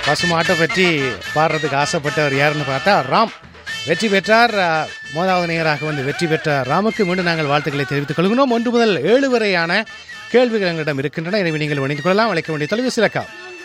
பசுமாட்டை பற்றி பாடுறதுக்கு ஆசைப்பட்டவர் யாருன்னு பார்த்தா ராம் வெற்றி பெற்றார் அஹ், மூன்றாவது நேயராக வந்து வெற்றி பெற்ற ராமுக்கு மீண்டும் நாங்கள் வாழ்த்துக்களை தெரிவித்துக் கொள்கிறோம் ஒன்று முதல் ஏழு வரையான கேள்விகள் எங்களிடம் இருக்கின்றன எனவே நீங்கள் இணைந்து கொள்ளலாம் அழைக்க வேண்டிய தொலைபேசி இலக்கா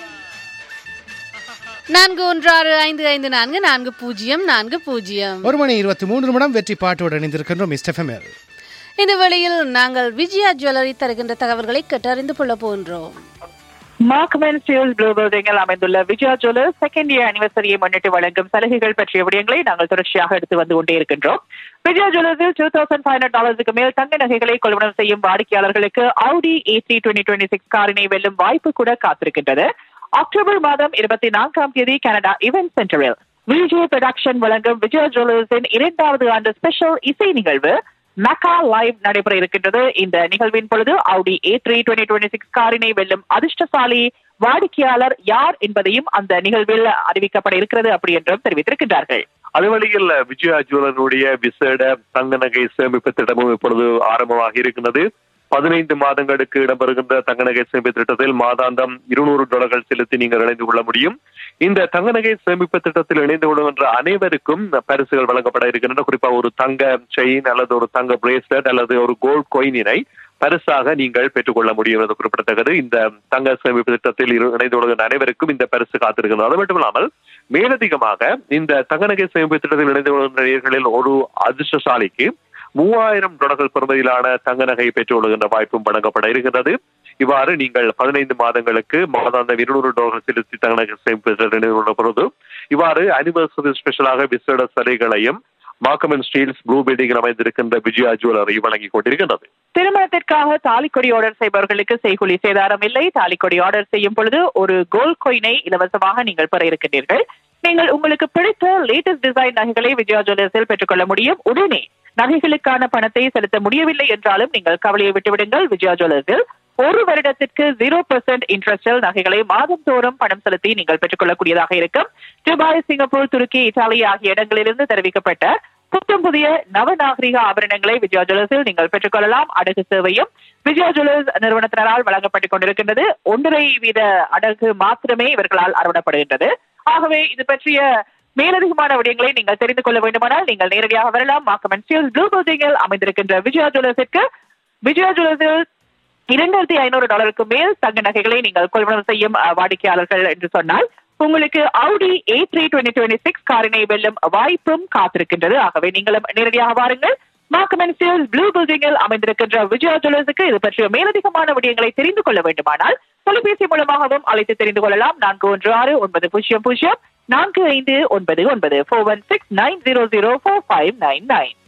நான்கு ஒன்று ஆறு ஐந்து ஐந்து நான்கு நான்கு பூஜ்ஜியம் நான்கு பூஜ்ஜியம் ஒரு மணி இருபத்தி மூன்று நிமிடம் வெற்றி பாட்டோடு இணைந்திருக்கின்றோம் மிஸ்டர் ஃபெமேல் இந்த வேளையில் நாங்கள் விஜயா ஜுவல்லரி தருகின்ற தகவல்களை கேட்டறிந்து கொள்ள போன்றோம் மார்க்மென் ஸ்டீல்ஸ் ப்ளூ பில்டிங்கில் அமைந்துள்ள விஜயா ஜுவல்லர்ஸ் செகண்ட் இயர் அனிவர்சரியை முன்னிட்டு வழங்கும் சலுகைகள் பற்றிய விடயங்களை நாங்கள் தொடர்ச்சியாக எடுத்து வந்து கொண்டே இருக்கின்றோம் விஜயா ஜுவல்லர்ஸில் டூ தௌசண்ட் ஃபைவ் ஹண்ட்ரட் டாலருக்கு மேல் தங்க நகைகளை கொள்வனம் செய்யும் வாடிக்கையாளர்களுக்கு Audi A three twenty twenty six காரினை வெல்லும் வாய்ப்பு கூட காத்திருக்கின்றது அக்டோபர் மாதம் இருபத்தி நான்காம் தேதி கனடா இவென்ட் சென்டரில் விஜய் ப்ரொடக்ஷன் வழங்கும் விஜயா ஜுவல்லர்ஸின் இரண்டாவது ஆண்டு ஸ்பெஷல் இசை நிகழ்வு மெக்கா லைவ் நடைபெற இருக்கின்றது இந்த நிகழ்வின் பொழுது Audi A three twenty twenty six காரினை வெல்லும் அதிர்ஷ்டசாலி வாடிக்கையாளர் யார் என்பதையும் அந்த நிகழ்வில் அறிவிக்கப்பட இருக்கிறது அப்படி என்றும் தெரிவித்திருக்கின்றார்கள் அது வழியில் விஜயா ஜுவலனுடைய விசேட தங்க நகை சேமிப்பு திட்டமும் இப்பொழுது ஆரம்பமாக இருக்கின்றது பதினைந்து மாதங்களுக்கு இடம்பெறுகின்ற தங்க நகை சேமிப்பு திட்டத்தில் மாதாந்தம் இருநூறு டாலர்கள் செலுத்தி நீங்கள் இணைந்து கொள்ள முடியும் இந்த தங்க நகை சேமிப்பு திட்டத்தில் இணைந்து கொள்கின்ற அனைவருக்கும் பரிசுகள் வழங்கப்பட இருக்கின்றன குறிப்பாக ஒரு தங்க செயின் அல்லது ஒரு தங்க பிரேஸ்லெட் அல்லது ஒரு கோல்ட் கொயினினை பரிசாக நீங்கள் பெற்றுக்கொள்ள முடியும் என்று குறிப்பிடத்தக்கது இந்த தங்க சேமிப்பு திட்டத்தில் இரு- இணைந்து கொள்கின்ற அனைவருக்கும் இந்த பரிசு காத்திருக்கிறது அது மட்டும் இல்லாமல் மேலதிகமாக இந்த தங்க நகை சேமிப்பு திட்டத்தில் இணைந்து கொள்கின்ற நேயர்களில் ஒரு அதிர்ஷ்டசாலிக்கு மூவாயிரம் டாலர்கள் பெறுமதியிலான தங்க நகை பெற்றுக் கொள்கின்ற வாய்ப்பும் வழங்கப்பட இருக்கின்றது இவ்வாறு நீங்கள் பதினைந்து மாதங்களுக்கு மாதாந்தம் இருநூறு டாலர்கள் செலுத்தி தங்க நகை சேமிப்பு திட்டத்தில் இணைந்து கொள்ள பொழுது இவ்வாறு அனிவர்சரி ஸ்பெஷலாக விசேட சலுகைகளையும் மார்க்கமன் ஸ்டீல்ஸ் ப்ளூ பில்டிங்கில் அமைந்திருக்கின்ற விஜயா ஜுவல்லரி வழங்கிக் கொண்டிருக்கின்றது திருமணத்திற்காக தாலிக்கொடி ஆர்டர் செய்பவர்களுக்கு செய்கூலி சேதாரம் இல்லை தாலிக்கொடி ஆர்டர் செய்யும் பொழுது ஒரு கோல்ட் கோயினை இலவசமாக நீங்கள் பெற இருக்கின்றீர்கள் நீங்கள் உங்களுக்கு பிடித்த லேட்டஸ்ட் டிசைன் நகைகளை விஜயா ஜுவல்லர்ஸில் பெற்றுக்கொள்ள முடியும் உடனே நகைகளுக்கான பணத்தை செலுத்த முடியவில்லை என்றாலும் நீங்கள் கவலையை விட்டுவிடுங்கள் விஜயா ஜுவல்லர்ஸில் ஒரு வருடத்திற்கு ஜீரோ பெர்சென்ட் இன்ட்ரெஸ்டில் நகைகளை மாதந்தோறும் பணம் செலுத்தி நீங்கள் பெற்றுக்கொள்ளக்கூடியதாக இருக்கும் துபாய் சிங்கப்பூர் துருக்கி இத்தாலி ஆகிய இடங்களிலிருந்து தெரிவிக்கப்பட்ட புத்தம் புதிய நவநாகரிக ஆபரணங்களை விஜயா ஜுவல்லர்ஸில் நீங்கள் பெற்றுக்கொள்ளலாம் அடகு சேவையும் விஜயா ஜுவல்லர்ஸ் நிறுவனத்தினரால் வழங்கப்பட்டுக் கொண்டிருக்கின்றது ஒன்றரை வீத அடகு மாத்திரமே இவர்களால் அறவிடப்படுகின்றது ஆகவே இது பற்றிய மேலதிகமான விடயங்களை நீங்கள் தெரிந்து கொள்ள வேண்டுமானால் நீங்கள் நேரடியாக வரலாம் மாக்கமன் ஸ்டீல்ஸ் ப்ளூ பில்டிங்கில் அமைந்திருக்கின்ற விஜயா ஜுவல்லர்ஸிற்கு விஜயா ஜுவல்லர்ஸில் இரண்டாயிரத்தி ஐநூறு டாலருக்கு மேல் தங்க நகைகளை நீங்கள் கொள்வனம் செய்யும் அஹ், வாடிக்கையாளர்கள் என்று சொன்னால் உங்களுக்கு Audi A three twenty twenty six காரினை வெல்லும் வாய்ப்பும் காத்திருக்கின்றது ஆகவே நீங்களும் நேரடியாக வாருங்கள் மார்க்கமன் ஸ்டீல்ஸ் ப்ளூ பில்டிங்கில் அமைந்திருக்கின்ற விஜயா ஜுவல்லர்ஸுக்கு இது பற்றிய மேலதிகமான விடயங்களை தெரிந்து கொள்ள வேண்டுமானால் தொலைபேசி மூலமாகவும் அழைத்து தெரிந்து கொள்ளலாம் நான்கு ஒன்று ஆறு ஒன்பது பூஜ்ஜியம் பூஜ்ஜியம் நான்கு ஐந்து ஒன்பது ஒன்பது four one six nine zero zero four five nine nine